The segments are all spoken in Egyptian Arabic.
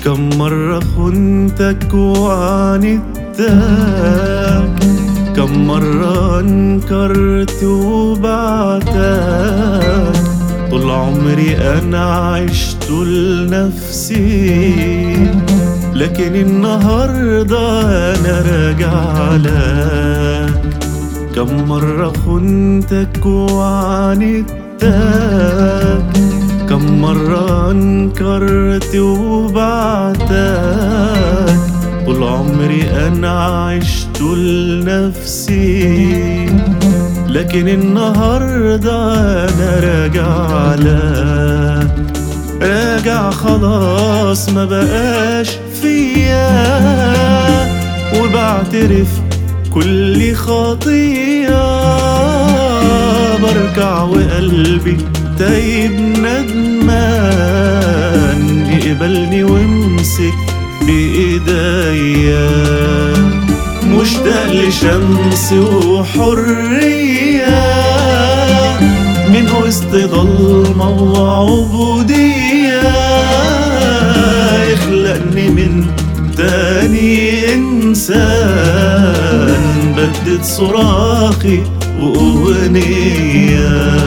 كم مرة خنتك وعاندتك كم مرة انكرت وبعتك طول عمري أنا عشت لنفسي لكن النهاردة أنا راجع لك كم مرة خنتك وعاندتك كم مرة انكرت وبعتك طول عمري أنا عشت لنفسي لكن النهاردة أنا راجع لك راجع خلاص ما بقاش فيا وبعترف كل خطية بركع وقلبي تايب ندمان يقبلني وامسك بإيديا مشتاق لشمس وحرية من وسط ضلمة وعبودية يخلقني من تاني إنسان بدد صراخي وأغنية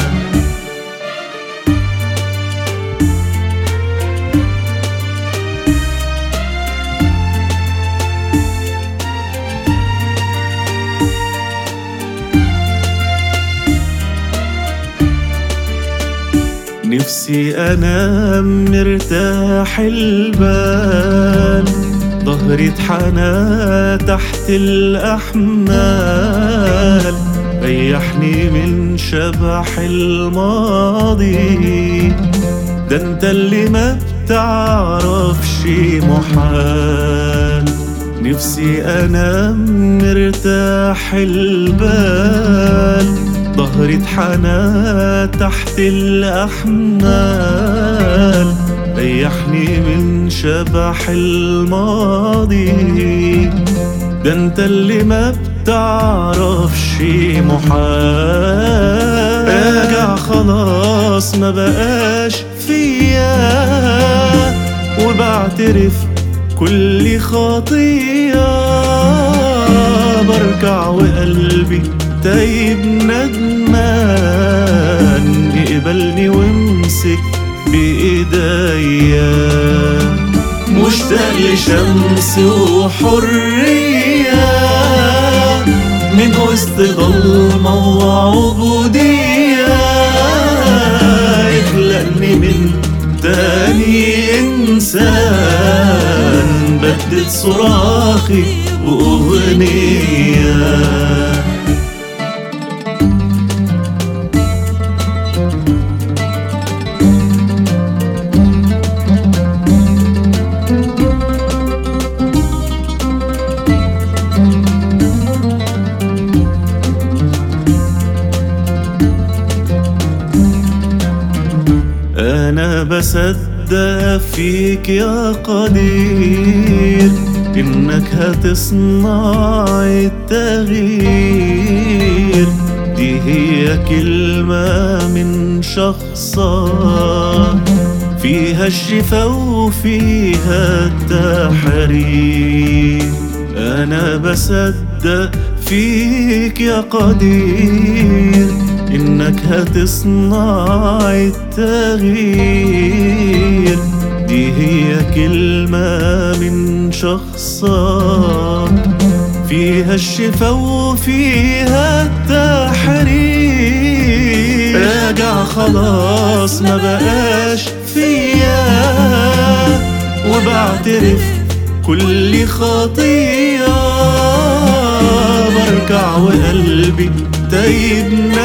نفسي انام مرتاح البال ظهري اتحنى تحت الاحمال ريحني من شبح الماضي ده انت اللي ما بتعرفش محال نفسي انام مرتاح البال ظهري اتحنى تحت الأحمال ريحني من شبح الماضي ده انت اللي ما بتعرفش محال راجع خلاص ما بقاش فيا وبعترف كل خطية بركع وقلبي تايب ندمان يقبلني وامسك بإيديا مشتاق لشمس وحرية من وسط ضلمة وعبودية يخلقني من تاني إنسان بدد صراخي وأغنية أنا بصدق فيك يا قدير إنك هتصنع التغيير دي هي كلمة من شخصك فيها الشفا وفيها التحرير أنا بصدق فيك يا قدير إنك هتصنع التغيير دي هي كلمة من شخصك فيها الشفا وفيها التحرير راجع خلاص ما بقاش فيا وبعترف كل خطية بركع وقلبي تايب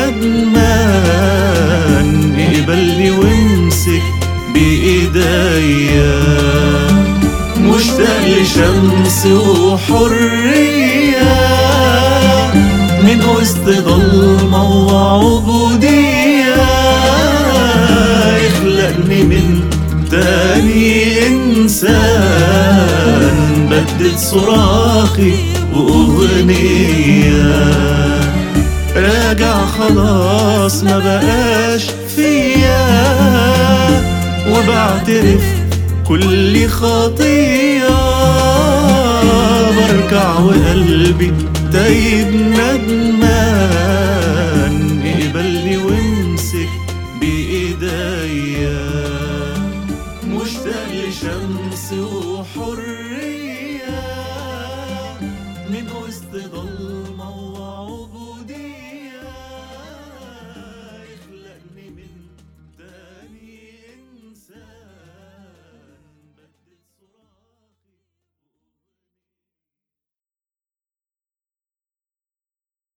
ندمان يقبلني وامسك بإيديا مشتاق لشمس وحرية من وسط ضلمة وعبودية يخلقني من تاني إنسان بدد صراخي وأغنية راجع خلاص ما بقاش فيا وبعترف كل خطية بركع وقلبي تايب ندمان